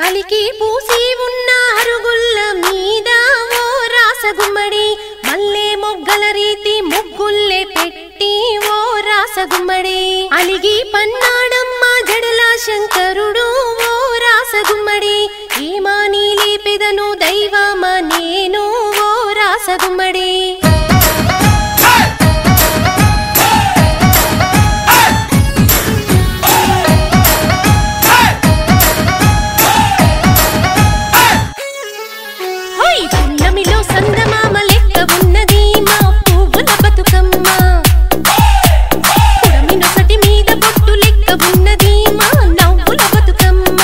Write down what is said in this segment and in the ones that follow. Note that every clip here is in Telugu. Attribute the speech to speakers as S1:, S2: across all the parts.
S1: అలికి పూసి ఉన్న అరుగుల్ల మీద ఓ రాసగుమ్మడి మల్లె మొగ్గల రీతి ముగ్గుల్లే పెట్టి ఓ రాసగుమ్మడి అలిగి పన్నాడమ్మ జడల శంకరుడు ఓ రాసగుమ్మడి ఏమా నీలి పెదను దైవమ నేను ఓ రాసగుమ్మడి హోయ్ పున్నమిలో సందమామ లెక్క ఉన్నది మా పువ్వుల బతుకమ్మ పుడమి నొసటి మీద బొట్టు లెక్క ఉన్నది మా నవ్వుల బతుకమ్మ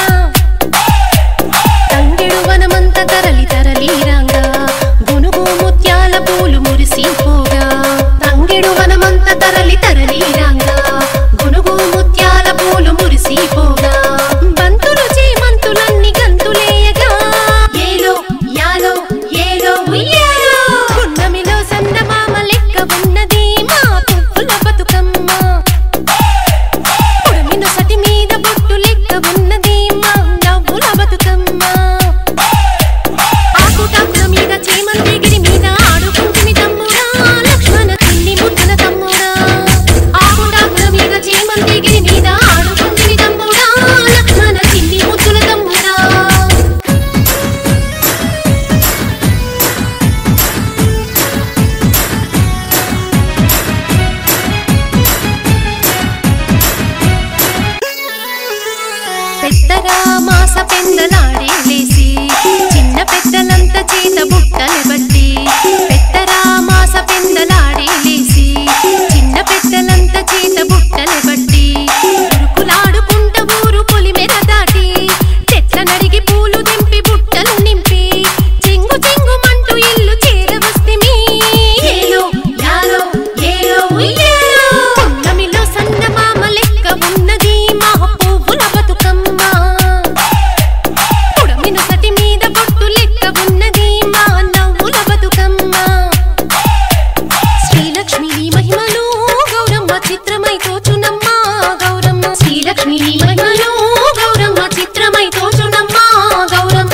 S1: తంగెడు వనమంత తరలి తరలి రంగా గునుగు ముత్యాల పూలు మురిసిపోగా తంగెడు వనమంత తరలి తరలి రంగా గునుగు ముత్యాల పూలు మురిసిపోగా బంతులు చేమంతులన్నీ గంతులేయగా ఏలో యాలో ఏలో ఉయ్యాలో పున్నమిలో సందమామ లెక్క ఉన్నది మా పువ్వుల బతుకమ్మ పుడమిన సటి మీద బొట్టు లెక్క ఉన్నది మా నవ్వుల బతుకమ్మ ఆకుటాకుల మీద చేమంతి గిరి మీద ఆడుకుంటుని తమ్ముడా లక్ష్మణ తిండి ముద్దల తమ్ముడా ఆకుటాకుల మీద చేమంతి గిరి మీద ఆడుకుంటుని తమ్ముడా లక్ష్మణ తిండి ముద్దుల తమ్ముడా పెద్దగా మాస పెందలాడే లేసి చిన్న పెద్దలంత చేత బుట్టలు బట్టి పెద్దరా మాస పెందలాడే లేసి చిన్న పెద్దలంత చేత బుట్టలు బట్టి ఉరుకులాడుకుంట ఊరు పొలిమెర దాటి చెట్ల నరిగి పూలు దింపి బుట్టలు నింపి చెంగు చెంగు మంటూ ఇల్లు చేరవస్తిమి ఏలో యాలో ఏలో ఉయ్యాలో పున్నమిలో సన్నమామ లెక్క ఉన్నది మా పువ్వుల బతుకమ్మ పుడమిన సటి మీద బొట్టు లెక్క ఉన్నది మా నవ్వుల బతుకమ్మ శ్రీలక్ష్మి నీ మహిమలు గౌరమ్మ చిత్రమై తోచునమ్మ గౌరమ్మ శ్రీలక్ష్మి నీ మహిమలు గౌరమ్మ చిత్రమై తోచునమ్మ గౌరమ్మ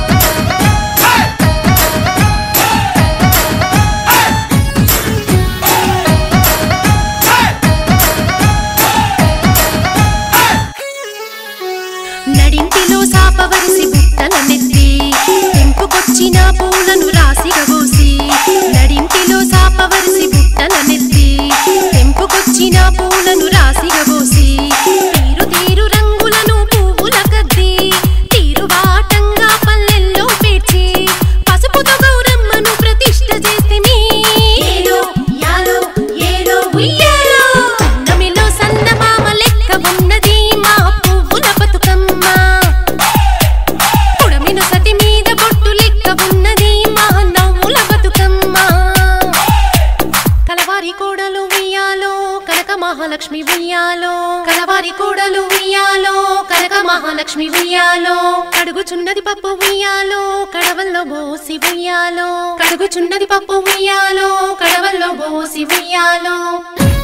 S1: నడింటిలో సాపవరిసి బుట్టల నెత్తి తెంపుకొచ్చిన పూలను రాసిగా పోసి నడింటిలో సాపవరిసి బుట్టల నెత్తి తెంపుకొచ్చిన పూలను రాసిగా పోసి తీరు తీరు రంగులను పువ్వుల కద్ది తీరువాటంగా పల్లెల్లో పేర్చి పసుపుతో గౌరమ్మను ప్రతిష్ఠ చేస్తేమి ఏలో యాలో ఏలో ఉయ్యాలో పున్నమిలో సందమామ లెక్క ఉన్నది మా పువ్వుల బతుకమ్మ పుడమిన సతి మీద బొట్టు లెక్క ఉన్నది మా నవ్వుల బతుకమ్మ కలవారి కోడలు ఉయ్యాలో కనక మహాలక్ష్మి ఉయ్యాలో కలవారి కోడలు ఉయ్యాలో కనక మహాలక్ష్మి ఉయ్యాలో కడుగుచున్నది పప్పు ఉయ్యాలో కడవల్లో బోసి ఉయ్యాలో కడుగుచున్నది పప్పు ఉయ్యాలో కడవల్లో బోసి ఉయ్యాలో